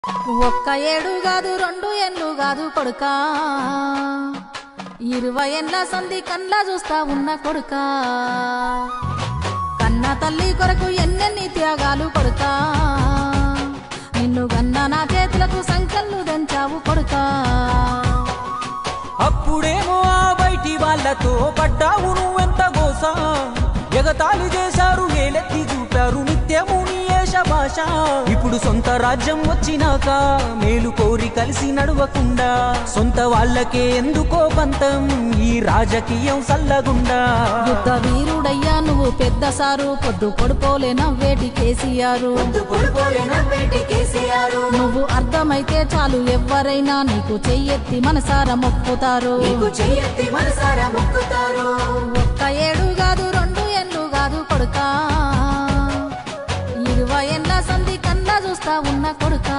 ఒక్క ఏడు కాదు రెండు ఏళ్ళు కాదు కొడుకా ఇరవై ఏండ్ల సంధి కన్లా చూస్తా ఉన్న కొడుకా కన్న తల్లి కొరకు ఎన్నెన్ని త్యాగాలు కొడుకా నిన్ను గన్న నా చేతులకు సంఖ్యలు దంచావు కొడుకా అప్పుడేమో ఆ బయటి వాళ్ళతో పడ్డావు నువ్వెంత గోసా ఎగతాళి చేశారు ఏలెత్తి చూపారు నిత్యము నీ ఏష భాష ఇప్పుడు సొంత రాజ్యం వచ్చినాక మేలు కోరి కలిసి నడవకుండా సొంత వాళ్ళకే ఎందుకో పంతం ఈ రాజకీయం సల్లగుండా యుద్ధ వీరుడయ్యా నువ్వు పెద్ద సారు పొద్దు పొడుపోలే నవ్వేటి కేసీఆరు నువ్వు అర్థమైతే చాలు ఎవ్వరైనా నీకు చెయ్యెత్తి మనసారా మొక్కుతారు ఒక్క ఏడు కాదు రెండు ఏళ్ళు కాదు కొడుకా ఇరవై ఏళ్ళ సంధి కన్నా చూస్తా ఉన్న కొడుకా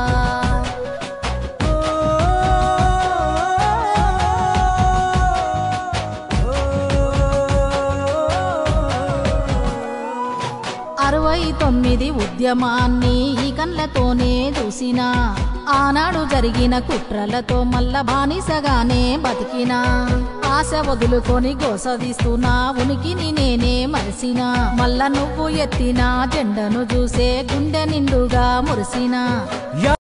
అరవై తొమ్మిది ఉద్యమాన్ని ఈ కళ్ళతోనే చూసిన ఆనాడు జరిగిన కుట్రలతో మల్ల బానిసగానే బతికిన ఆశ వదులుకొని గోసదీస్తున్నా ఉనికిని నేనే మరిసిన మల్ల నువ్వు ఎత్తిన జెండను చూసే గుండె నిండుగా మురిసిన